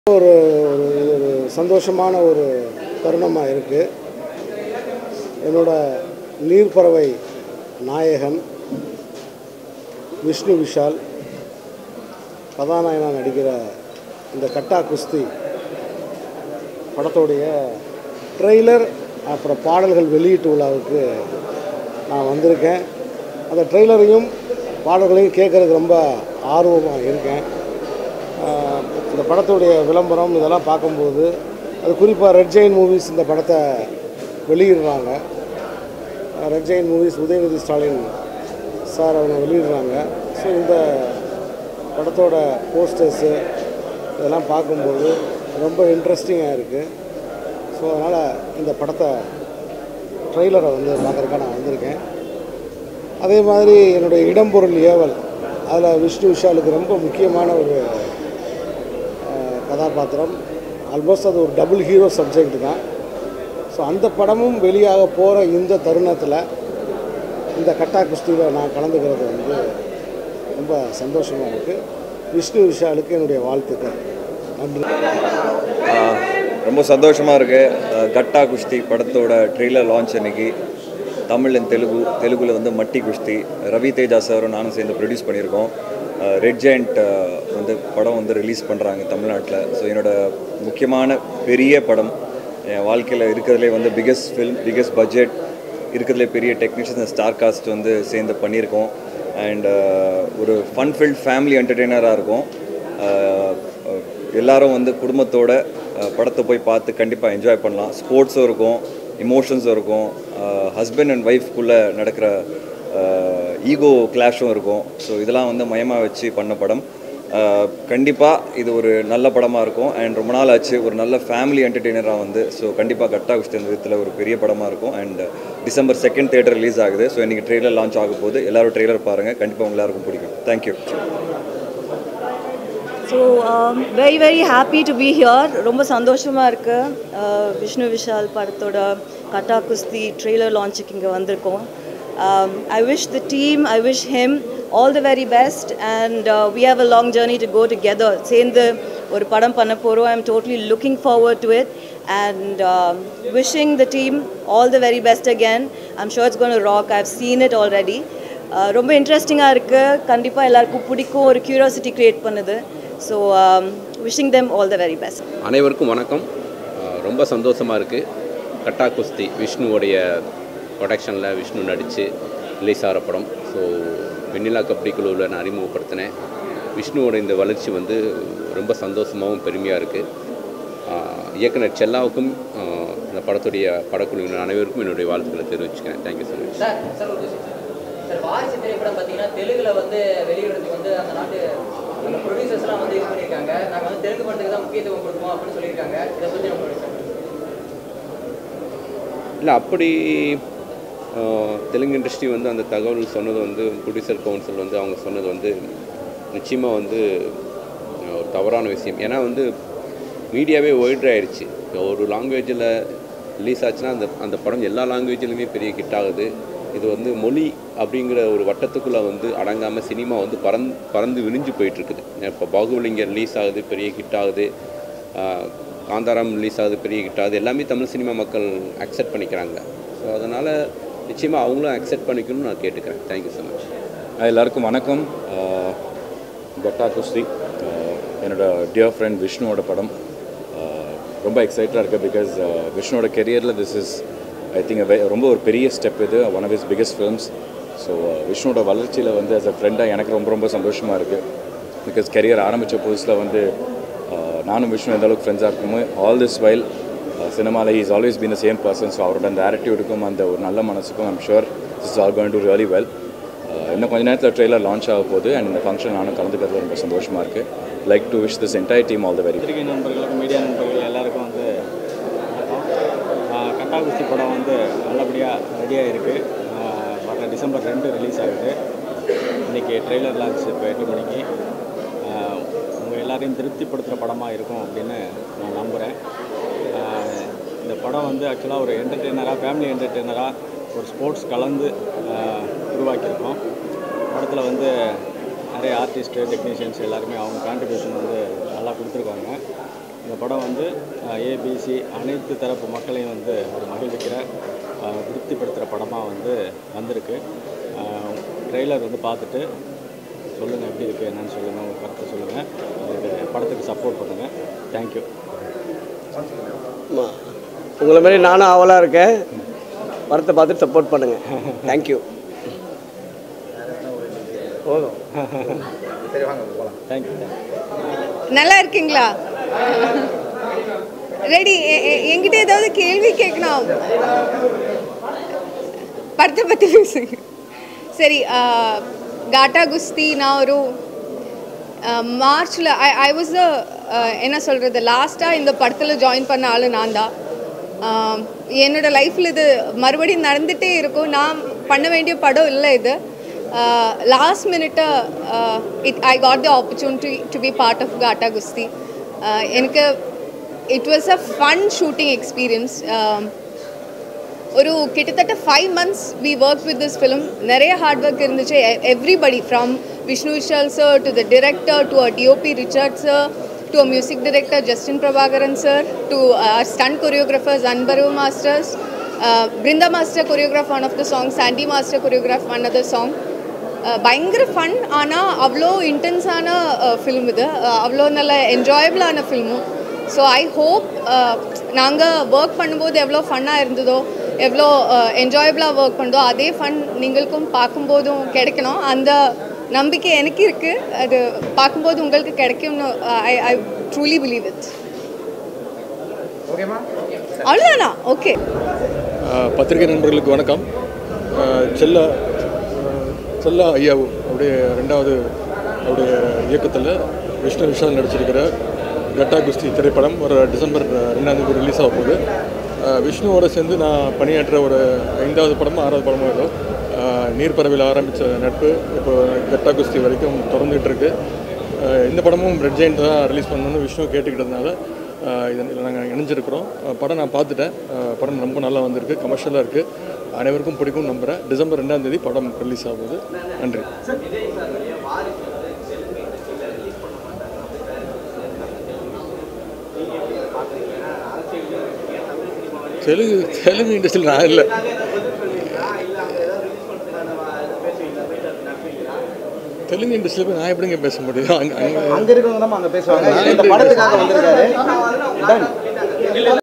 ஒரு ஒரு ஒரு சந்தோஷமான ஒரு தருணமாக இருக்குது என்னோட நீர்ப்பறவை நாயகன் விஷ்ணு விஷால் கதாநாயகனாக நடிக்கிற இந்த கட்டா குஸ்தி படத்தோடைய ட்ரெய்லர் அப்புறம் பாடல்கள் வெளியீட்டு விழாவுக்கு நான் வந்திருக்கேன் அந்த ட்ரெய்லரையும் பாடல்களையும் கேட்குறதுக்கு ரொம்ப ஆர்வமாக இருக்கேன் ஆஹ் இந்த படத்துடைய விளம்பரம் இதெல்லாம் பார்க்கும்போது அது குறிப்பாக ரெட் ஜெயின் மூவிஸ் இந்த படத்தை வெளியிடுறாங்க red giant movies Udhayanidhi Stalin sir அவங்க வெளியிடுறாங்க ஸோ இந்த படத்தோட போஸ்டர்ஸு இதெல்லாம் பார்க்கும்போது ரொம்ப இன்ட்ரெஸ்டிங்காக இருக்குது ஸோ அதனால் இந்த படத்தை ட்ரெய்லரை வந்து பார்க்குறதுக்காக நான் வந்திருக்கேன் அதே மாதிரி என்னுடைய இடம்பொருள் ஏவல் அதில் விஷ்ணு விஷாலுக்கு ரொம்ப முக்கியமான ஒரு அஹ், கதாபாத்திரம் ஆல்மோஸ்ட் அது ஒரு டபுள் ஹீரோ சப்ஜெக்ட் தான் ஸோ அந்த படமும் வெளியாக போகிற இந்த தருணத்தில் இந்த கட்டா குஸ்தியில் நான் கலந்துக்கிறது வந்து ரொம்ப சந்தோஷமாக இருக்குது விஷ்ணு விஷாலுக்கு என்னுடைய வாழ்த்துக்கள் நன்றி ஆஹ் ரொம்ப சந்தோஷமாக இருக்குது கட்டா குஸ்தி படத்தோட ட்ரெய்லர் லான்ச் அன்னைக்கு தமிழ் அண்ட் தெலுங்கு தெலுங்குல வந்து மட்டி குஸ்தி ரவி தேஜா சாரும் நானும் சேர்ந்து ப்ரொடியூஸ் பண்ணியிருக்கோம் ரெட் ஜெயண்ட் வந்து படம் வந்து ரிலீஸ் பண்ணுறாங்க தமிழ்நாட்டில் ஸோ என்னோட முக்கியமான பெரிய படம் என் வாழ்க்கையில் இருக்கிறதுலே வந்து பிக்கஸ்ட் ஃபில்ம் பிக்கஸ்ட் பட்ஜெட் இருக்கிறதுலே பெரிய டெக்னீஷியன்ஸ் அண்ட் ஸ்டார் காஸ்ட் வந்து சேர்ந்து பண்ணியிருக்கோம் அண்ட் ஒரு ஃபன் ஃபில்ட் ஃபேமிலி என்டர்டெய்னராக இருக்கும் ஆஹ் அஹ் எல்லாரும் வந்து குடும்பத்தோட அஹ் படத்தை போய் பார்த்து கண்டிப்பாக என்ஜாய் பண்ணலாம் ஸ்போர்ட்ஸும் இருக்கும் இமோஷன்ஸும் இருக்கும் ஹஸ்பண்ட் அண்ட் ஒய்ஃப்குள்ளே நடக்கிற ஈகோ கிளாஷும் இருக்கும் ஸோ இதெல்லாம் வந்து மயமாக வச்சு பண்ண படம் கண்டிப்பாக இது ஒரு நல்ல படமாக இருக்கும் அண்ட் ரொம்ப நாள் ஆச்சு ஒரு நல்ல ஃபேமிலி என்டர்டெய்னராக வந்து ஸோ கண்டிப்பாக கட்டா குஸ்தி அந்த விதத்தில் ஒரு பெரிய படமாக இருக்கும் and December second theatre release ஆகுது ஸோ இன்றைக்கி ட்ரெய்லர் லான்ச் ஆக போகுது எல்லாரும் ட்ரெய்லர் பாருங்கள் கண்டிப்பாக உங்க எல்லாருக்கும் பிடிக்கும் thank you so very very happy to be here ரொம்ப சந்தோஷமாக இருக்குது விஷ்ணு விஷால் படத்தோட கட்டா குஸ்தி ட்ரெய்லர் லான்ச்சுக்கு இங்கே வந்திருக்கோம் I wish the team I wish him all the very best and we have a long journey to go together சேர்ந்து ஒரு படம் பண்ண போகிறோம் I am totally looking forward to it and wishing the team all the very best again I'm sure it's gonna rock I've seen it already ரொம்ப இன்ட்ரெஸ்டிங்காக இருக்குது கண்டிப்பாக எல்லாருக்கும் பிடிக்கும் ஒரு க்யூரியாசிட்டி க்ரியேட் பண்ணுது so wishing them all the very best அனைவருக்கும் வணக்கம் அஹ் ரொம்ப சந்தோஷமாக இருக்குது கட்டா குஸ்தி விஷ்ணுவோடைய ப்ரொடக்ஷனில் விஷ்ணு நடித்து ரிலீஸ் ஆகிற படம் ஸோ வெண்ணிலா கபடி குழுவில் நான் அறிமுகப்படுத்தினேன் விஷ்ணுவோட இந்த வளர்ச்சி வந்து ரொம்ப சந்தோஷமாகவும் பெருமையாக இருக்குது இயக்குனர் செல்லாவுக்கும் அஹ் இந்த படத்துடைய படக்குழுவினர் அனைவருக்கும் என்னுடைய வாழ்த்துக்களை தெரிவிச்சுக்கிறேன் thank you so much sir sir ஒரு விஷயம் சார் சார் வாரிசு திரைப்படம் பார்த்தீங்கன்னா தெலுங்குல வந்து வெளியிடுறதுக்கு வந்து அந்த நாட்டு அந்த ப்ரொடியூசர்ஸ்லாம் வந்து இது பண்ணியிருக்காங்க நாங்கள் வந்து தெலுங்கு படத்துக்கு தான் முக்கியத்துவம் கொடுப்போம் அப்படின்னு சொல்லியிருக்காங்க இதை பற்றி நம்மளுடைய சார் இல்லை அப்படி அஹ், தெலுங்கு இண்டஸ்ட்ரி வந்து அந்த தகவல் சொன்னது வந்து ப்ரொடியூசர் கவுன்சில் வந்து அவங்க சொன்னது வந்து நிச்சயமாக வந்து அஹ், ஒரு தவறான விஷயம் ஏன்னா வந்து மீடியாவே ஒய்ட் ஆயிடுச்சு இப்போ ஒரு லாங்குவேஜில் ரிலீஸ் ஆச்சுன்னா அந்த அந்த படம் எல்லா லாங்குவேஜ்லையுமே பெரிய ஹிட் ஆகுது இது வந்து மொழி அப்படிங்கிற ஒரு வட்டத்துக்குள்ளே வந்து அடங்காமல் சினிமா வந்து பறந்து பறந்து விரிஞ்சு போயிட்டுருக்குது இப்போ பாகுபலிங்க ரிலீஸ் ஆகுது பெரிய ஹிட் ஆகுது ஆஹ் காந்தாரம் ரிலீஸ் ஆகுது பெரிய ஹிட் ஆகுது எல்லாமே தமிழ் சினிமா மக்கள் அக்செப்ட் பண்ணிக்கிறாங்க ஸோ அதனால் நிச்சயமாக அவங்களும் அக்செப்ட் பண்ணிக்கணும்னு நான் கேட்டுக்கிறேன் தேங்க்யூ ஸோ மச் எல்லாருக்கும் வணக்கம் ஆஹ் கட்டா குஸ்தி ஆஹ் என்னோட டியர் ஃப்ரெண்ட் விஷ்ணுவோட படம் ஆஹ் ரொம்ப எக்ஸைட்டடாக இருக்குது பிகாஸ் விஷ்ணுவோட கெரியரில் திஸ் இஸ் ஐ திங்க் ரொம்ப ஒரு பெரிய ஸ்டெப் இது one of is biggest films so விஷ்ணுவோட வளர்ச்சியில் வந்து as a ஃப்ரெண்டாக எனக்கு ரொம்ப ரொம்ப சந்தோஷமாக இருக்குது பிகாஸ் கெரியர் ஆரம்பித்த புதுசில் வந்து ஆஹ் நானும் விஷ்ணு எந்த அளவுக்கு ஃப்ரெண்ட்ஸாக இருக்குமோ ஆல் திஸ் வைல் சினிமாவில் is always been the same person so அவரோட அந்த ஆட்டிடியூடுக்கும் அந்த ஒரு நல்ல மனசுக்கும் I'm sure is all going to really well இன்னும் கொஞ்ச நேரத்தில் ட்ரெய்லர் லான்ச் ஆக போகுது அண்ட் இந்த ஃபங்க்ஷன் நானும் கலந்துக்கிறது ரொம்ப சந்தோஷமாக இருக்குது like to wish this entire team all the very பத்திரிகை நண்பர்களுக்கும் மீடியா நண்பர்கள் எல்லாருக்கும் வந்து வணக்கம் ஆஹ் கட்டா குஸ்தி படம் வந்து நல்லபடியாக ரெடியாக இருக்குது வர டிசம்பர் ரெண்டு ரிலீஸ் ஆகுது இன்றைக்கி ட்ரெய்லர் லான்ச் இப்போ எட்டு மணிக்கு உங்கள் எல்லாரையும் திருப்திப்படுத்துகிற படமாக இருக்கும் அப்படின்னு நான் நம்புகிறேன் இந்த படம் வந்து ஆக்சுவலாக ஒரு என்டர்டெய்னராக ஃபேமிலி என்டர்டெய்னராக ஒரு ஸ்போர்ட்ஸ் கலந்து ஆஹ் உருவாக்கியிருக்கோம் படத்தில் வந்து நிறைய ஆர்டிஸ்ட்டு டெக்னீஷியன்ஸ் எல்லாருமே அவங்க கான்ட்ரிபியூஷன் வந்து நல்லா கொடுத்துருக்காங்க இந்த படம் வந்து ஏபிசி அனைத்து தரப்பு மக்களையும் வந்து ஒரு மகிழ்விக்கிற அஹ், திருப்திப்படுத்துகிற படமாக வந்து வந்திருக்கு ட்ரெய்லர் வந்து பார்த்துட்டு சொல்லுங்கள் எப்படி இருக்குது என்னன்னு சொல்லுங்கள் உங்கள் கருத்தை சொல்லுங்கள் இதுக்கு படத்துக்கு சப்போர்ட் பண்ணுங்கள் தேங்க்யூ ஆமாம் உங்களை மாதிரி நானும் ஆவலாக இருக்கேன் படத்தை பார்த்துட்டு சப்போர்ட் பண்ணுங்கள் தேங்க்யூ போதும் தேங்க்யூ தேங்க்யூ நல்லா இருக்கீங்களா ரெடி என்கிட்ட ஏதாவது கேள்வி கேட்கணும் படத்தை பற்றி பேசுங்க சரி காட்டா குஸ்தி நான் ஒரு மார்ச்சில் ஐ ஐ வாஸ் த என்ன சொல்கிறது லாஸ்ட்டாக இந்த படத்தில் ஜாயின் பண்ண ஆள் நான் தான் ஆஹ் என்னோட லைஃப்பில் இது மறுபடியும் நடந்துகிட்டே இருக்கும் நான் பண்ண வேண்டிய படம் இல்லை இது last minute it I got the opportunity to be part of Gatta Kusthi ah எனக்கு it was a fun shooting experience ஒரு கிட்டத்தட்ட five months we work with this film நிறைய ஹார்ட் ஒர்க் இருந்துச்சு everybody from Vishnu Vishal sir to the director to a DOP Richard sir to a music director Justin Prabhakaran sir to stun choreographers Anbariv masters Brinda master choreograph one of the song Chandy master choreograph one other song பயங்கர fun ஆனால் அவ்வளோ இன்டென்ஸான film இது அஹ் அவ்வளோ நல்ல என்ஜாயபிளான ஃபில்மும் ஸோ ஐ ஹோப் நாங்கள் ஒர்க் பண்ணும்போது எவ்வளோ ஃபன்னாக இருந்ததோ எவ்வளோ என்ஜாயபிளாக ஒர்க் பண்ணதோ அதே ஃபன் நீங்களுக்கும் பார்க்கும்போதும் கிடைக்கணும் அந்த நம்பிக்கை எனக்கு இருக்குது அது பார்க்கும்போது உங்களுக்கு கிடைக்கும்னு I I truly believe it அவ்வளோதானா ஓகே ஆஹ் பத்திரிகை நண்பர்களுக்கு வணக்கம் ஆஹ் செல்லா ஆஹ் செல்லா ஐயாவு அவருடைய ரெண்டாவது அவருடைய இயக்கத்தில் விஷ்ணு விஷால் நடிச்சிருக்கிற கட்டா குஸ்தி திரைப்படம் ஒரு டிசம்பர் ரெண்டாம் தேதி ரிலீஸ் ஆக போகுது ஆஹ் விஷ்ணுவோட சேர்ந்து நான் பணியாற்ற ஒரு ஐந்தாவது படமோ ஆறாவது படமோ ஏதோ ஆஹ் நீர்ப்பறவையில் ஆரம்பித்த நட்பு இப்போ கட்டா குஸ்தி வரைக்கும் தொடர்ந்துகிட்டு இருக்கு ஆஹ் இந்த படமும் ரெட் ஜெயின்ட் தான் ரிலீஸ் பண்ணணும்னு விஷ்ணு கேட்டுக்கிட்டதுனால ஆஹ் இதில் நாங்கள் இணைஞ்சிருக்கிறோம் ஆஹ் படம் நான் பார்த்துட்டேன் ஆஹ் படம் ரொம்ப நல்லா வந்திருக்கு கமர்ஷியலாக இருக்குது அனைவருக்கும் பிடிக்கும் நம்புகிறேன் டிசம்பர் ரெண்டாம் தேதி படம் ரிலீஸ் ஆகுது நன்றி தெலுங்கு தெலுங்கு இண்டஸ்ட்ரியில் நான் இல்லை தெலுங்கு இண்டஸ்ட்ரியில் போய் நான் எப்படிங்க பேச முடியும் அங்கே அங்கே அங்க இருக்கவங்க தான் அங்க பேசுவாங்க நான் இந்த எப்படி படத்துக்காக வந்திருக்காரு Done.